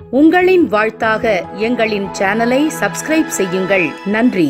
உங்களின் வாழ்த்தாக எங்களின் சேனலை சப்ஸ்கிரைப் செய்யுங்கள் நன்றி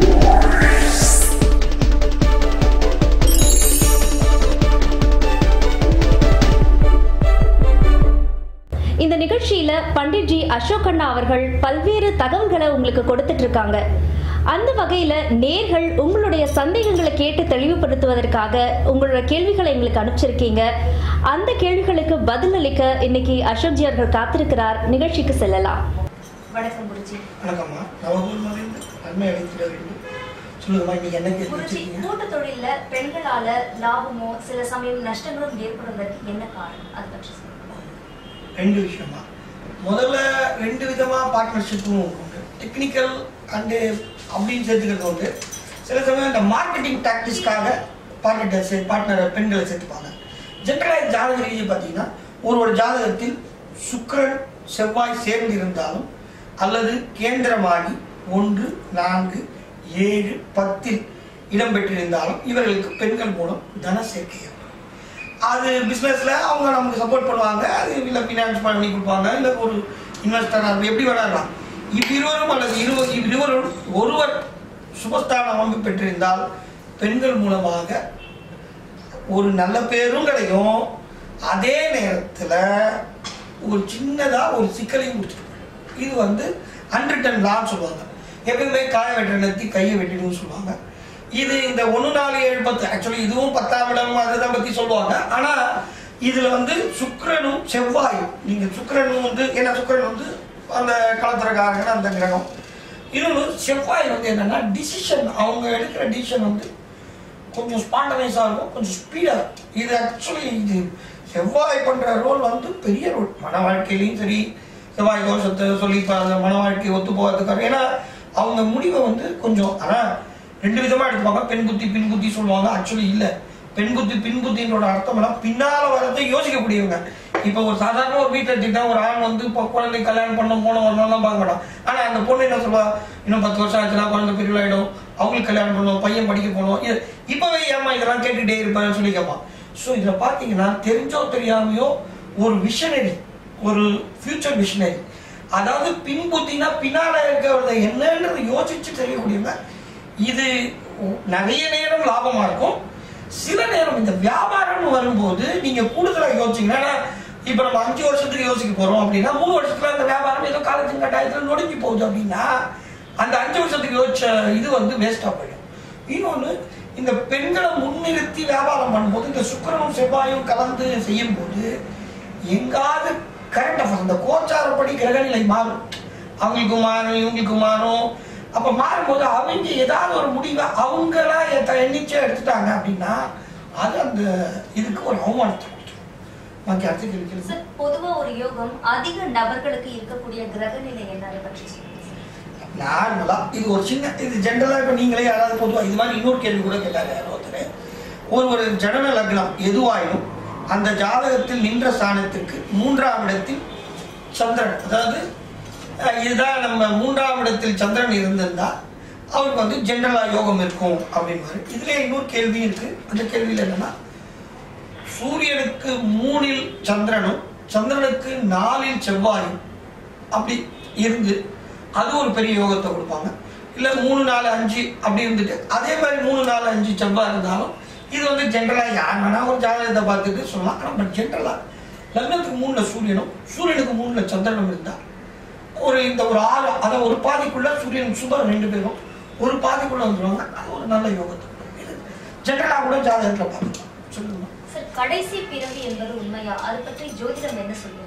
இந்த நிகழ்ச்சியில பண்டிட் ஜி அசோக் அண்ணா அவர்கள் பல்வேறு தகவல்களை உங்களுக்கு கொடுத்துட்டு இருக்காங்க அந்த வகையில நேர்கள் உங்களுடைய சந்தேகங்களை கேட்டு தெளிவுபடுத்துவதற்காக உங்களோட கேள்விகளை எங்களுக்கு அனுப்பிச்சிருக்கீங்க அந்த கேள்விகளுக்கு பதிலளிக்க இன்னைக்கு அசோக் ஜி அவர்கள் காத்திருக்கிறார் நிகழ்ச்சிக்கு செல்லலாம் வணக்கம் குருஜி வணக்கம்மா நவகுருமலிருந்து நன்மை அளித்திட வேண்டும் சொல்லுங்கம்மா இன்னைக்கு என்ன கேள்வி குருஜி வச்சிருக்கீங்க கூட்டு தொழில பெண்களால லாபமோ சில சமயம் நஷ்டங்களும் ஏற்படுவதற்கு என்ன காரணம் அதை பற்றி சொல்லுங்க ரெண்டு விஷயமா முதல்ல ரெண்டு விதமா பார்ட்னர்ஷிப்பும் உண்டு டெக்னிக்கல் அண்டு அப்படின்னு சேர்த்துக்கிறது உண்டு சில சமயம் இந்த மார்க்கெட்டிங் டாக்டிஸ்க்காக பார்ட்னர் சே பார்ட்னர் பெண்களை சேர்த்துப்பாங்க ஜென்ரலாக ஜாதக ரீதி பார்த்தீங்கன்னா ஒரு ஒரு ஜாதகத்தில் சுக்கிரன் செவ்வாய் சேர்ந்து இருந்தாலும் அல்லது கேந்திரமாகி ஒன்று நான்கு ஏழு பத்தில் இடம்பெற்றிருந்தாலும் இவர்களுக்கு பெண்கள் மூலம் தன சேர்க்கை ஏற்படும். அது பிஸ்னஸ்ல அவங்க நமக்கு சப்போர்ட் பண்ணுவாங்க அது இல்லை ஃபினான்ஸ் பண்ணி கொடுப்பாங்க இல்லை ஒரு இன்வெஸ்டர் அது எப்படி வேணாம் இவ்விருவரும் அல்லது இரு இவ்விருவரும் ஒருவர் சுபஸ்தான அமைப்பு பெற்றிருந்தால் பெண்கள் மூலமாக ஒரு நல்ல பேரும் கிடைக்கும் அதே நேரத்தில் ஒரு சின்னதாக ஒரு சிக்கலையும் முடிச்சுட்டு போயிடும். இது வந்து அன்ரிட்டன் லான்னு சொல்லுவாங்க எப்பயுமே காய வெட்டுற நெத்தி கையை வெட்டிடுன்னு சொல்லுவாங்க இது இந்த ஒன்று நாலு ஏழு பத்து ஆக்சுவலி இதுவும் பத்தாம் இடம் அதுதான் பற்றி சொல்லுவாங்க ஆனால் இதில் வந்து சுக்கிரனும் செவ்வாயும் நீங்கள் சுக்கிரனும் வந்து ஏன்னா சுக்கிரன் வந்து அந்த களத்திரக்காரங்க அந்த கிரகம் இன்னொன்று செவ்வாய் வந்து என்னன்னா டிசிஷன் அவங்க எடுக்கிற டிசிஷன் வந்து கொஞ்சம் ஸ்பாண்டனைஸாக இருக்கும் கொஞ்சம் ஸ்பீடாக இது ஆக்சுவலி இது செவ்வாய் பண்ணுற ரோல் வந்து பெரிய ரோல் மன வாழ்க்கையிலையும் சரி செவ்வாய் தோஷத்தை சொல்லி இப்போ அந்த மன வாழ்க்கையை ஒத்து போகிறதுக்காக ஏன்னா அவங்க முடிவை வந்து கொஞ்சம் ஆனால் ரெண்டு விதமாக எடுத்துப்பாங்க பெண் புத்தி பின் புத்தி சொல்லுவாங்க ஆக்சுவலி இல்லை பெண் புத்தி பின் புத்தினோட அர்த்தம் எல்லாம் பின்னால் வரதை யோசிக்கக்கூடியவங்க இப்போ ஒரு சாதாரண ஒரு வீட்டில் எடுத்துக்கிட்டா ஒரு ஆண் வந்து இப்போ குழந்தை கல்யாணம் பண்ண போன வரணும்லாம் பார்க்க மாட்டான் ஆனால் அந்த பொண்ணு என்ன சொல்லுவா இன்னும் பத்து வருஷம் ஆச்சுன்னா குழந்தை பெரியவாயிடும் அவங்களுக்கு கல்யாணம் பண்ணணும் பையன் படிக்க போகணும் இது இப்போவே ஏமா இதெல்லாம் கேட்டுக்கிட்டே இருப்பேன்னு சொல்லி கேட்பான் ஸோ இதில் பார்த்தீங்கன்னா தெரிஞ்சோ தெரியாமையோ ஒரு விஷனரி ஒரு ஃபியூச்சர் விஷனரி அதாவது பின்புத்தினா பின்னால இருக்கிறத என்னன்றது யோசிச்சு தெரியக்கூடியவங்க இது நிறைய நேரம் லாபமா இருக்கும் சில நேரம் இந்த வியாபாரம்னு வரும்போது நீங்க கூடுதலா யோசிச்சீங்கன்னா இப்ப நம்ம அஞ்சு வருஷத்துக்கு யோசிக்க போறோம் அப்படின்னா மூணு வருஷத்துல அந்த வியாபாரம் ஏதோ காலத்தின் கட்டாயத்துல நொடிஞ்சு போகுது அப்படின்னா அந்த அஞ்சு வருஷத்துக்கு யோசிச்ச இது வந்து வேஸ்டா போயிடும் இன்னொன்னு இந்த பெண்களை முன்னிறுத்தி வியாபாரம் பண்ணும்போது இந்த சுக்கிரனும் செவ்வாயும் கலந்து செய்யும் போது எங்காவது கரண்ட் அஃபேர்ஸ் அந்த கோச்சாரப்படி கிரகநிலை மாறும் அவங்களுக்கு மாறும் இவங்களுக்கு மாறும் அப்ப மாறும்போது அவங்க ஏதாவது ஒரு முடிவை அவங்களா எத்த- எண்ணிச்சை எடுத்துட்டாங்க அப்படின்னா அது அந்த இதுக்கு ஒரு அவமானத்தை கொடுத்துரும் பாக்கி அடுத்த கேள்வி கேளுங்க. சார் பொதுவா ஒரு யோகம் அதிக நபர்களுக்கு இருக்கக்கூடிய கிரக நிலை என்ன அதை பற்றி சொல்லுங்க சார். நார்மலா இது ஒரு சின்ன இது ஜென்ரலா இப்ப நீங்களே யாராவது பொதுவா இது மாதிரி இன்னொரு கேள்வி கூட கேட்டாங்க யாரோ ஒருத்தர் ஒரு ஒரு ஜனன லக்னம் எதுவாயினும் அந்த ஜாதகத்தில் நின்ற ஸ்தானத்திற்கு மூன்றாம் இடத்தில் சந்திரன் அதாவது அஹ், இதுதான் நம்ம மூன்றாம் இடத்தில் சந்திரன் இருந்திருந்தா அவருக்கு வந்து ஜென்ரலா யோகம் இருக்கும் அப்படின்னு இதுல இன்னொரு கேள்வி இருக்கு அந்த கேள்வியில் என்னன்னா சூரியனுக்கு மூணில் சந்திரனும் சந்திரனுக்கு நாலில் செவ்வாயும் அப்படி இருந்து அது ஒரு பெரிய யோகத்தை கொடுப்பாங்க இல்ல மூணு நாலு அஞ்சு அப்படி இருந்துட்டு அதே மாதிரி மூணு நாலு அஞ்சு செவ்வாய் இருந்தாலும் இது வந்து ஜென்ரலா யார் வேணா ஒரு ஜாதகத்தை பார்த்துட்டு சொல்லலாம் ஆனால் பட் ஜென்ரலா லக்னத்துக்கு மூணுல சூரியனும் சூரியனுக்கு மூணுல சந்திரனும் இருந்தா ஒரு இந்த ஒரு ஆறு அதை ஒரு பாதிக்குள்ள சூரியன் சுபர் ரெண்டு பேரும் ஒரு பாதிக்குள்ள வந்துருவாங்க அது ஒரு நல்ல யோகத்தை கொடுக்கும். இது ஜென்ரலா கூட ஜாதகத்துல பார்க்கலாம் சொல்லுங்க சார் கடைசி பிறவி என்பது உண்மையா அதை பற்றி ஜோதிடம் என்ன சொல்லுது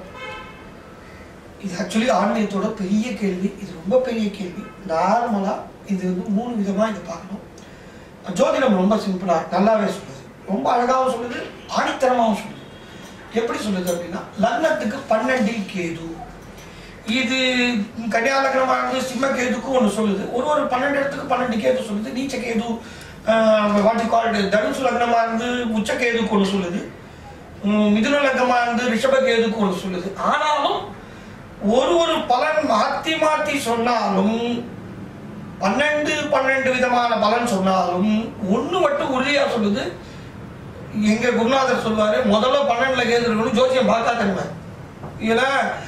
இது ஆக்சுவலி ஆன்மீகத்தோட பெரிய கேள்வி இது ரொம்ப பெரிய கேள்வி நார்மலா இது வந்து மூணு விதமா இதை பார்க்கணும் ஜோதிடம் ரொம்ப சிம்பிளா நல்லாவே சொல்லுது ரொம்ப அழகாவும் சொல்லுது ஆணித்தரமாகவும் சொல்லுது எப்படி சொல்லுது அப்படின்னா லக்னத்துக்கு பன்னெண்டில் கேது இது கன்னியா லக்னமா இருந்து சிம்ம கேதுக்கும் ஒன்று சொல்லுது ஒரு ஒரு பன்னெண்டு இடத்துக்கு பன்னெண்டு கேது சொல்லுது நீச்ச கேது வாட்டி கால்டு தனுசு லக்னமா இருந்து உச்ச கேதுக்கு ஒன்று சொல்லுது உம், மிதுன லக்னமா இருந்து ரிஷப கேதுக்கு ஒன்று சொல்லுது ஆனாலும் ஒரு ஒரு பலன் மாத்தி மாத்தி சொன்னாலும் பன்னெண்டு பன்னெண்டு விதமான பலன் சொன்னாலும் ஒண்ணு மட்டும் உறுதியா சொல்லுது எங்க குருநாதர் சொல்வாரு முதல்ல பன்னெண்டுல கேது இருக்கணும் ஜோசியம் பார்க்காதன்மை ஏன்னா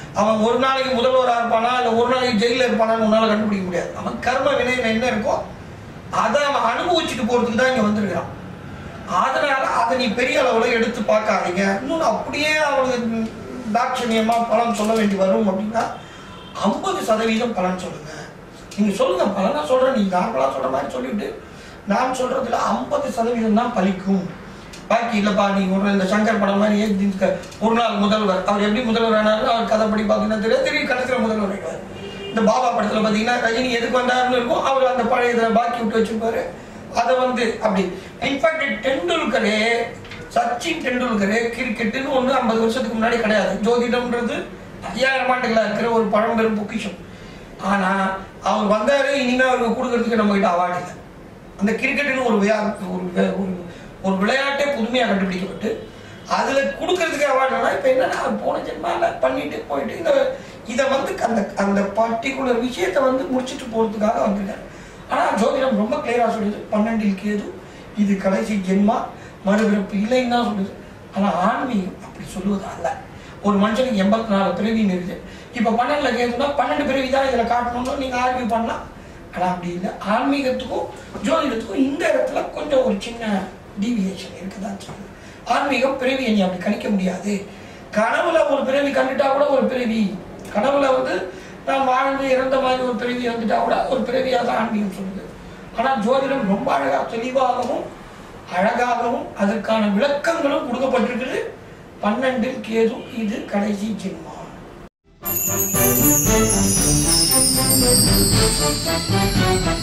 அவன் ஒரு நாளைக்கு முதல்வராக இருப்பானா இல்லை ஒரு நாளைக்கு ஜெயிலில் இருப்பானான்னு உன்னால கண்டுபிடிக்க முடியாது அவன் கர்ம வினையில என்ன இருக்கோ அதை அவன் அனுபவிச்சுட்டு போறதுக்கு தான் இங்க வந்திருக்கிறான் அதனால அதை நீ பெரிய அளவில் எடுத்து பார்க்காதீங்க இன்னொன்று அப்படியே அவனுக்கு தாட்சணியமா பலன் சொல்ல வேண்டி வரும் அப்படின்னா ஐம்பது சதவீதம் பலன் சொல்லுங்க நீங்க சொல்லுங்க பலனா சொல்றேன் நீங்க நார்மலா சொல்ற மாதிரி சொல்லிட்டு நான் சொல்றதுல ஐம்பது சதவீதம் தான் பலிக்கும் பாக்கி இல்லப்பா நீங்க ஒரு இந்த சங்கர் படம் மாதிரி ஏன் தின்க ஒரு நாள் முதல்வர் அவர் எப்படி முதல்வர் ஆனாலும் அவர் கதைப்படி பார்த்தீங்கன்னா தெரியாது திடீர் கடைசியில் முதல்வர் ஆயிடுவார் இந்த பாபா படத்துல பாத்தீங்கன்னா ரஜினி எதுக்கு வந்தாருன்னு இருக்கும் அவர் அந்த பழைய இதில் பாக்கி விட்டு வச்சிருப்பாரு அதை வந்து அப்படி இன்ஃபேக்ட் டெண்டுல்கரே சச்சின் டெண்டுல்கரே கிரிக்கெட்டுன்னு ஒன்று ஐம்பது வருஷத்துக்கு முன்னாடி கிடையாது ஜோதிடம்ன்றது ஐயாயிரம் ஆண்டுகளா இருக்கிற ஒரு பழம்பெரும் பொக்கிஷம் ஆனா அவர் வந்தாரு இனிமே அவருக்கு கொடுக்கறதுக்கு நம்ம கிட்ட அவார்டு இல்லை அந்த கிரிக்கெட்டுன்னு ஒரு வியா ஒரு வே- ஒரு ஒரு விளையாட்டே புதுமையா கண்டுபிடிக்கப்பட்டு அதுல கொடுக்கறதுக்கு அவார்டுனா இப்ப என்னன்னா அவர் போன ஜென்மால பண்ணிட்டு போயிட்டு இந்த இதை வந்து அந்த அந்த பர்டிகுலர் விஷயத்தை வந்து முடிச்சிட்டு போறதுக்காக வந்திருக்காரு ஆனா ஜோதிடம் ரொம்ப கிளியரா சொல்லுது பன்னெண்டில் கேது இது கடைசி ஜென்மா மறுபிறப்பு இல்லைன்னு தான் சொல்லுது ஆனா ஆன்மீகம் அப்படி சொல்லுவது அல்ல ஒரு மனுஷனுக்கு எண்பத்தி நாலு பிறவின்னு இருக்குது இப்ப பன்னெண்டுல கேதுன்னா பன்னெண்டு பிறவி தான் இதுல காட்டணும்னு நீங்க ஆர்கியூ பண்ணலாம் ஆனா அப்படி இல்லை ஆன்மீகத்துக்கும் ஜோதிடத்துக்கும் இந்த இடத்துல கொஞ்சம் ஒரு சின்ன டீவியேஷன் இருக்குதான் சொல்லுது ஆன்மீகம் பிறவியை நீ அப்படி கணிக்க முடியாது கனவுல ஒரு பிறவி கண்டுட்டா கூட ஒரு பிறவி கனவுல வந்து நான் வாழ்ந்து இறந்த மாதிரி ஒரு பிறவி வந்துட்டா கூட ஒரு பிறவியாக தான் ஆன்மீகம் சொல்லுது ஆனா ஜோதிடம் ரொம்ப அழகா தெளிவாகவும் அழகாகவும் அதற்கான விளக்கங்களும் கொடுக்கப்பட்டிருக்குது பன்னெண்டில் கேது இது கடைசி ஜென்மா Thank you.